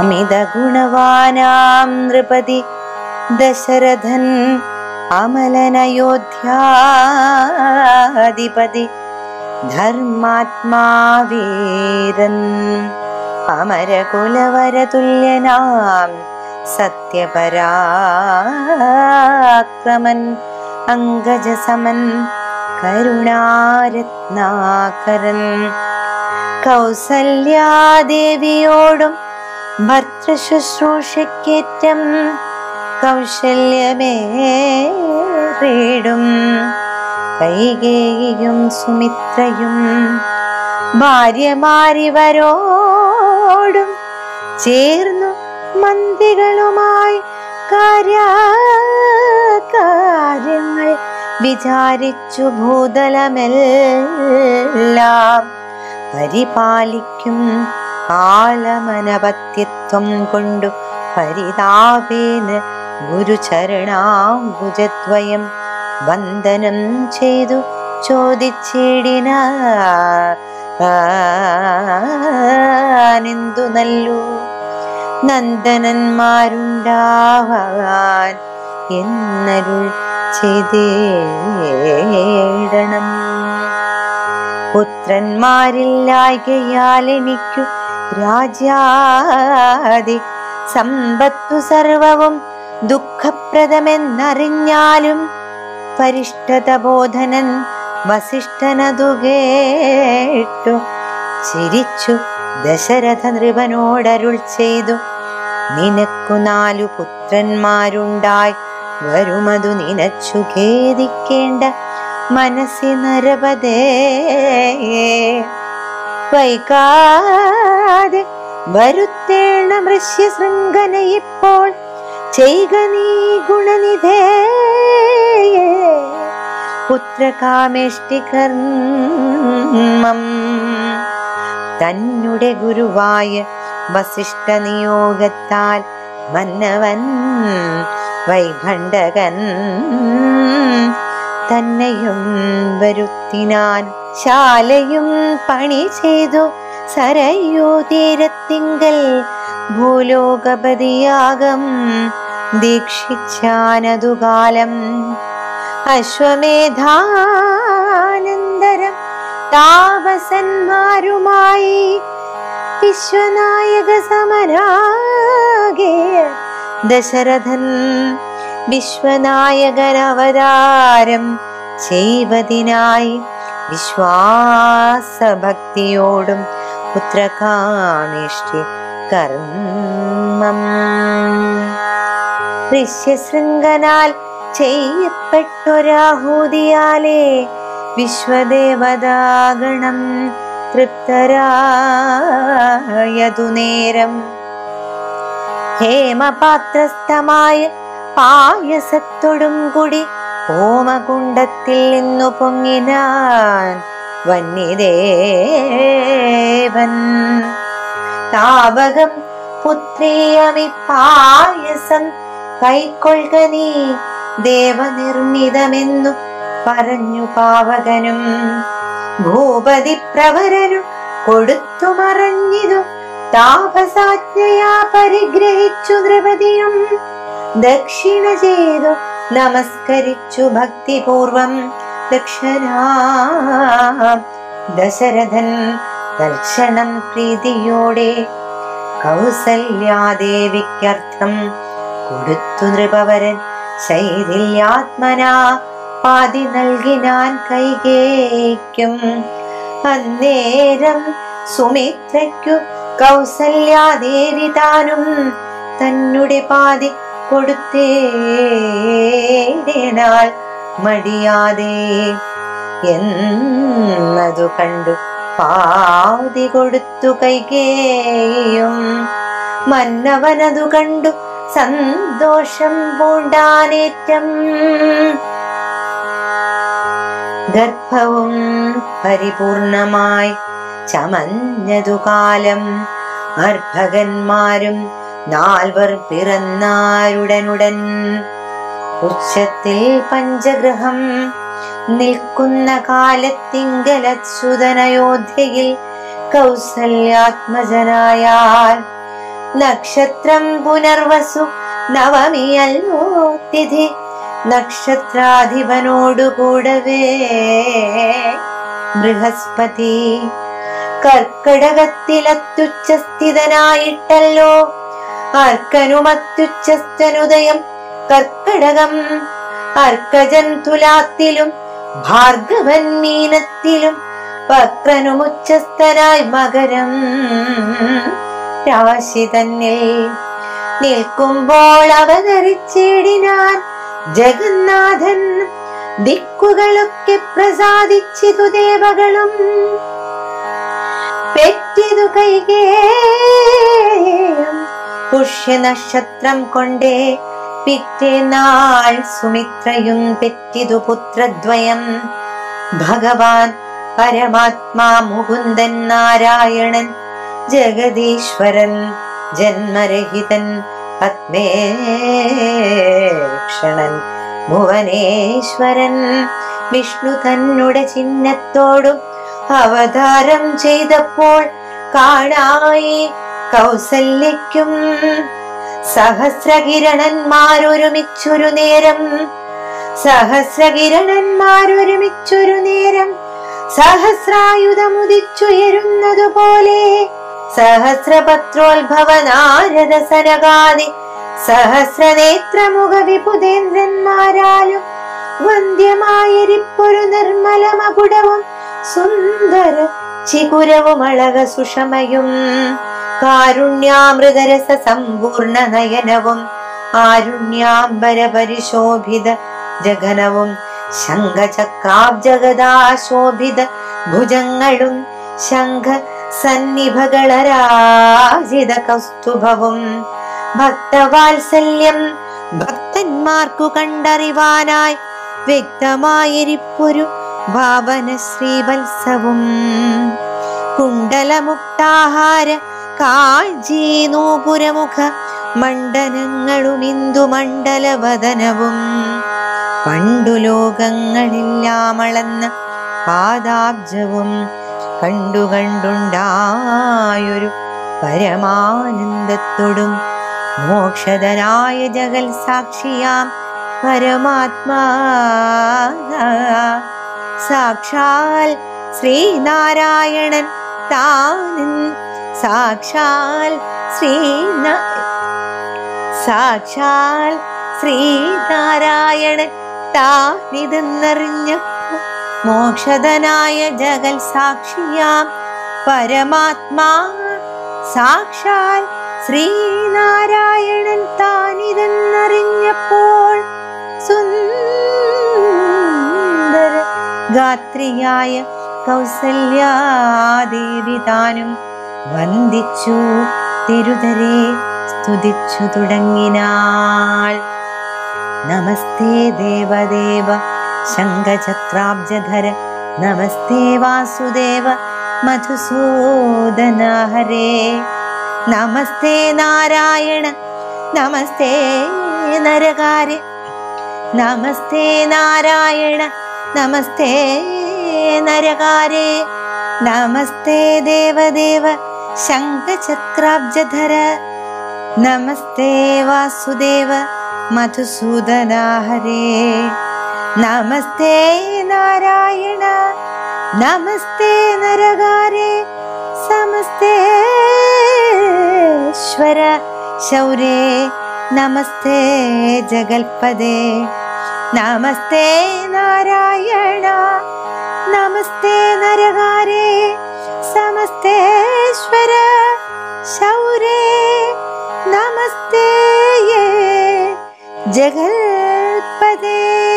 അമിത ഗുണവാനാം നൃപതി ദശരഥൻ അമലനയോധ്യാധിപതി ധർമാത്മാവീരൻ അമരകുലവരതുല്യനാം സത്യപരാക്രമൻ അങ്കജസമൻ കരുണാരത്നാകരൻ കൗസല്യാദേവിയോടും ഭർത്തൃശുശ്രൂഷയ്ക്കേറ്റം കൗശല്യമേറിടും കൈകേയും സുമിത്രയും ഭാര്യമാരിവരോടും ചേർന്നു മന്ദികളുമായി കാര്യങ്ങൾ വിചാരിച്ചു ഭൂതലമെല്ലാം പരിപാലിക്കും ആലമനപത്യത്വം കൊണ്ടു പരിതാപേന ഗുരുചരണാംബുജദ്വയം വന്ദനം ചെയ്തു ചോദിച്ചിടിന ആനെന്തു നല്ലു നന്ദനന്മാരുണ്ടാവാൻ എന്നരുൾ ചെയ്തേടണം പുത്രന്മാരില്ലായകയാൽ എനിക്കു രാജാതി സമ്പത്തു സർവവും ദുഃഖപ്രദമെന്നറിഞ്ഞാലും പരിഷ്ടതബോധനൻ വസിഷ്ഠനതു കേട്ടു ചിരിച്ചു ദശരഥ നൃപനോടരുൾ ചെയ്തു നിനക്കു നാലു പുത്രന്മാരുണ്ടായി വരുമതു നിനച്ചു ഖേദിക്കേണ്ട മനസ്സി നരപതേ വൈകാതെ വരുത്തേണം ഋഷ്യശൃംഖന ഇപ്പോൾ ചെയ്ക നീ ഗുണനിധേ പുത്രകാമേഷ്ടികർമ്മം തന്നെ ഗുരുവായ വസിഷ്ഠ നിയോഗത്താൽ മന്നവൻ വൈഭണ്ഡകൻ തന്നെയും വരുത്തിനാൻ ശാലയും പണി ചെയ്തു സരയൂ തീരത്തിങ്കൽ ഭൂലോകപതിയാകം ദീക്ഷിച്ചാനതു കാലം അശ്വമേധാനന്തരം താപസന്മാരുമായി വിശ്വനായക സമരാകെ ദശരഥൻ വിശ്വനായകനവതാരം ചെയ്വതിനായി വിശ്വാസഭക്തിയോടും പുത്രകാമേഷ്ടി കർമ്മം ഋഷ്യശൃംഖനാൽ ചെയ്യപ്പെട്ടൊരാഹൂതിയാലേ വിശ്വദേവതാഗണം തൃപ്തരായതു നേരം ഹേമപാത്രസ്ഥമായ പായസത്തോടും കൂടി ഹോമകുണ്ടത്തിൽ നിന്നു പൊങ്ങിനാൻ വന്യദേവൻ താപകം പുത്രിയമി പായസം കൈക്കൊള്ളുക നീ ദേവനിർമ്മിതമെന്നു പറഞ്ഞു പാവകനും ഭൂപതി പ്രവരനു കൊടുത്തു മറഞ്ഞിതു താപസാജ്ഞയാ പരിഗ്രഹിച്ചു ദ്രൗപദിയും ദക്ഷിണ ചെയ്തു നമസ്കരിച്ചു ഭക്തിപൂർവം ദക്ഷനാ ദശരഥൻ ദർശനം പ്രീതിയോടെ കൗസല്യാദേവിക്കർത്ഥം കൊടുത്തു നൃപവരൻ ശൈതില്യാത്മനാ പാതി നൽകിനാൻ കൈകേക്കും അന്നേരം സുമിത്രയ്ക്കു കൗസല്യാദേവി താനും തന്നെ പാതി കൊടുത്തേനാൾ മടിയാതെ എന്നതു കണ്ടു പാതി കൊടുത്തു കൈകേയും മന്നവനതു കണ്ടു സന്തോഷം പൂണ്ടാനേറ്റം ഗർഭവും പരിപൂർണമായി ചമഞ്ഞതു കാലം അർഭകന്മാരും നാൽവർ പിറന്നാരുടനുടൻ ഉച്ചത്തിൽ പഞ്ചഗ്രഹം നിൽക്കുന്ന കാലത്തിങ്കലച്യുതനയോധ്യയിൽ കൗസല്യാത്മജനായാൽ നക്ഷത്രം പുനർവസു നവമിയല്ലോ തിഥി നക്ഷത്രാധിപനോടു കൂടവേ ബൃഹസ്പതി കർക്കടകത്തിലത്യുച്ചസ്ഥിതനായിട്ടല്ലോ അർക്കനുമത്യുച്ചസ്ഥനുദയം കർക്കടകം അർക്കജൻ തുലാത്തിലും ഭാർഗവൻ മീനത്തിലും വക്രനുമുച്ചസ്ഥനായി മകരം രാശി തന്നിൽ നിൽക്കുമ്പോൾ അവതരിച്ചിടിനാൻ ജഗന്നാഥൻ ദിക്കുകളൊക്കെ പ്രസാദിച്ചിതു ദേവകളും പെറ്റിതു കൈകേയും പുഷ്യനക്ഷത്രം കൊണ്ടേ പിറ്റേനാൾ സുമിത്രയും പെറ്റിതു പുത്രദ്വയം ഭഗവാൻ പരമാത്മാ മുകുന്ദൻ നാരായണൻ ജഗദീശ്വരൻ ജന്മരഹിതൻ പത്മേക്ഷണൻ ഭുവനേശ്വരൻ വിഷ്ണു തന്നുടെ ചിഹ്നത്തോടും അവതാരം ചെയ്തപ്പോൾ കാണായി കൗസല്യയ്ക്കും സഹസ്രകിരണന്മാരൊരുമിച്ചൊരു നേരം സഹസ്രകിരണന്മാരൊരുമിച്ചൊരു നേരം സഹസ്രായുധമുദിച്ചുയരുന്നതുപോലെ സഹസ്രപത്രോത്ഭവ നാരദ സനകാദി സഹസ്രനേത്രമുഖ വിപുതേന്ദ്രന്മാരാലും വന്ധ്യമായിരിപ്പൊരു നിർമ്മല മകുടവും സുന്ദര ചികുരവും അളക സുഷമയും കാരുണ്യാമൃതരസ സമ്പൂർണ നയനവും ആരുണ്യാംബര പരിശോഭിത ജഗനവും ശംഖചക്രാബ്ജഗദാശോഭിത ഭുജങ്ങളും ശംഖ സന്നിഭകളരാജിത കൗസ്തുഭവും ഭക്തവാത്സല്യം ഭക്തന്മാർക്കു കണ്ടറിവാനായി വ്യക്തമായിരിപ്പൊരു ഭാവന ശ്രീവത്സവും കുണ്ടലമുക്താഹാര കാഴ്ചി നൂപുരമുഖ മണ്ഡലങ്ങളും ഇന്ദുമണ്ഡലവദനവും പണ്ടു ലോകങ്ങളെല്ലാം അളന്ന പാദാബ്ജവും കണ്ടു കണ്ടുണ്ടായൊരു പരമാനന്ദത്തോടും മോക്ഷതനായ ജഗൽ സാക്ഷിയാം പരമാത്മാ സാക്ഷാൽ ശ്രീനാരായണൻ താനും സാക്ഷാൽ ശ്രീന സാക്ഷാൽ ശ്രീനാരായണൻ താനിതെന്നറിഞ്ഞപ്പോ മോക്ഷതനായ ജഗൽ സാക്ഷിയാം പരമാത്മാ സാക്ഷാൽ ശ്രീനാരായണൻ താനിതെന്നറിഞ്ഞപ്പോൾ സുന്ദര ഗാത്രിയായ കൗസല്യാദേവി താനും വന്ദിച്ചു തിരുതരെ സ്തുതിച്ചു തുടങ്ങിനാൾ നമസ്തേ ദേവദേവ ശംഖചക്രാബ്ജധര നമസ്തേ വാസുദേവ മധുസൂദന ഹരേ നമസ്തേ നാരായണ നമസ്തേ നരകാര്യ നമസ്തേ നാരായണ നമസ്തേ നരകാരേ നമസ്തേ ദേവദേവ ശംഖചക്രാബ്ജധര നമസ്തേ വാസുദേവ മധുസൂദന ഹരേ നമസ്തേ നാരായണ നമസ്തേ നരകാരേ സമസ്തേശ്വര ശൗരേ നമസ്തേ ജഗൽപദേ നമസ്തേ നാരായണ നമസ്തേ നരകാരേ സമസ്തേശ്വര ശൗരേ നമസ്തേ ജഗൽപദേ